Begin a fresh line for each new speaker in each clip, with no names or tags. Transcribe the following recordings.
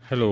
Hello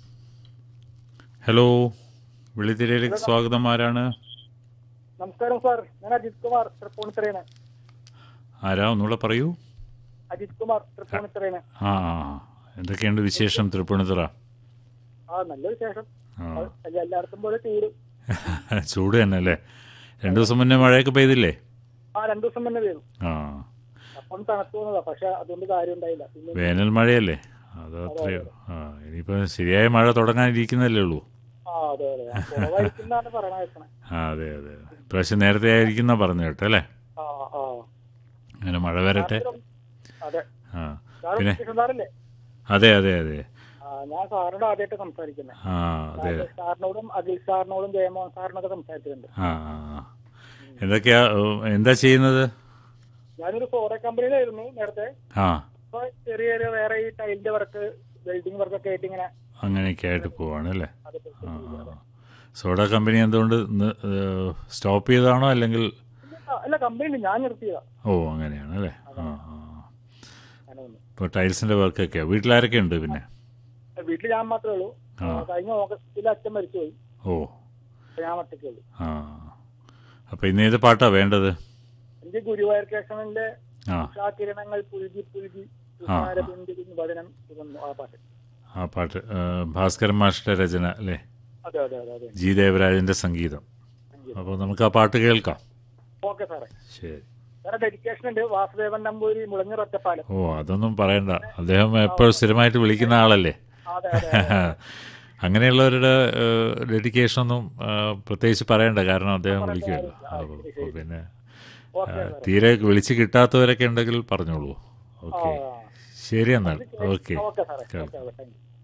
hello വിളിത്തിരയിലേക്ക് സ്വാഗതം ആരാണ്
നമസ്കാരം സാർ ഞാൻ അജിത് കുമാർ തൃപ്പൂണിത്തറയാണ്
ആരാ ഒന്നുകൂടെ പറയൂ
അജിത് കുമാർ തൃപ്പൂണിത്തറയാണ്
ആ ആ ആ. എന്തൊക്കെയുണ്ട് വിശേഷം തൃപ്പൂണിത്തുറ
ആ നല്ല വിശേഷം
ആ
അത് എല്ലായിടത്തും പോലെ ചൂട്
ചൂട് തന്നെ അല്ലേ രണ്ടു ദിവസം മുന്നേ മഴയൊക്കെ പെയ്തില്ലേ
ആ രണ്ടു ദിവസം തന്നെ വീണു
ആ
അപ്പം തണുത്തു വന്നതാ പക്ഷെ അതുകൊണ്ട് കാര്യം ഉണ്ടായില്ല പിന്നെ
വേനൽ മഴയല്ലേ അത് അത്രയോ ആ ഇനിയിപ്പോൾ ശരിയായ മഴ തുടങ്ങാനിരിക്കുന്നല്ലേ ഉള്ളൂ
ആ അതെ അതെ ആ, കുറവായിരിക്കുന്നാണ് പറയണ കേൾക്കണേ
ആ അതെ അതെ ഇപ്രാവശ്യം നേരത്തെ ആയിരിക്കുന്ന പറഞ്ഞു കേട്ടോ അല്ലേ
ആ ആ
അങ്ങനെ മഴ വരട്ടെ
അതെ
ആ
സാർ
പിന്നെ
സാറല്ലേ
അതെ അതെ അതെ
ആ ഞാൻ സാറിനോട് ആദ്യമായിട്ട് സംസാരിക്കുന്നത്
ആ അതെ
സാറിനോടും അഖിൽ സാറിനോടും ജയമോഹൻ സാറിനൊക്കെ സംസാരിച്ചിട്ടുണ്ട്
ആ ആ ആ. എന്തൊക്കെയാ ഏ, എന്താ ചെയ്യുന്നത്
ഞാനൊരു ഫോറ കമ്പനിയിലായിരുന്നു നേരത്തെ
ആ
ഇപ്പൊ ചെറിയ ചെറിയ വേറെ ഈ ടൈലിന്റെ വർക്ക് വെൽഡിംഗ് വർക്കൊക്കെ ആയിട്ട് ഇങ്ങനെ
അങ്ങനെയൊക്കെ ആയിട്ട് പോവാണ് അല്ലേ
അത്
ആ ആ. സോഡ കമ്പനി എന്തുകൊണ്ട് സ്റ്റോപ്പ് ചെയ്തതാണോ അല്ലെങ്കിൽ
അല്ല കമ്പനി ഞാൻ നിർത്തിയതാ
ഓ അങ്ങനെയാണ് അല്ലേ ആ ആ
അങ്ങനെ വന്നു
ഇപ്പോൾ ടൈൽസിൻ്റെ വർക്കൊക്കെയാ വീട്ടിലാരൊക്കെ ഉണ്ട് പിന്നെ
വീട്ടിൽ ഞാൻ മാത്രമേ ഉള്ളൂ
ആ.
കഴിഞ്ഞ ഓഗസ്റ്റിൽ അച്ഛൻ മരിച്ചുപോയി
ഓ
അപ്പൊ ഞാൻ ഒറ്റയ്ക്കേ ഉള്ളൂ
ആ അപ്പോൾ ഇന്ന് ഏത് പാട്ടാ വേണ്ടത്
എനിക്ക് ഗുരുവായൂർ കേശവന്റെ
ആ
ഉഷാകിരണങ്ങൾ പുൽകി പുൽകി
ആ, ആ.
ബിന്ദുവിൻ വചനം ഇതൊന്നു ആ പാട്ട്
ആ പാട്ട് ഏ, ഭാസ്കരൻ മാഷിൻ്റെ രചന അല്ലേ
അതെ അതെ അതെ അതെ
ജി ദേവരാജൻ്റെ സംഗീതം അപ്പോൾ നമുക്ക് ആ പാട്ട് കേൾക്കാം
ഓക്കെ സാറേ
ശരി
സാറെ ഡെഡിക്കേഷൻ ഉണ്ട് വാസുദേവൻ നമ്പൂരി മുളഞ്ഞ ഒറ്റപ്പാലം
ഓ അതൊന്നും പറയണ്ട അദ്ദേഹം എപ്പോഴും സ്ഥിരമായിട്ട് വിളിക്കുന്ന ആളല്ലേ
അതെ അതെ അതെ.
അങ്ങനെയുള്ളവരുടെ ഡെഡിക്കേഷൻ ഒന്നും ആ, പ്രത്യേകിച്ച് പറയണ്ട കാരണം അദ്ദേഹം വിളിക്കുമല്ലോ അപ്പോൾ അപ്പോൾ പിന്നെ ആ,
ഓക്കെ സാറേ
തീരെ വിളിച്ച് കിട്ടാത്തവരൊക്കെ ഉണ്ടെങ്കിൽ പറഞ്ഞോളൂ
ആ
ഓക്കെ ശരി എന്നാൽ ഓക്കെ
ഓക്കെ സാറേ ഓക്കെ ഓക്കെ താങ്ക് യു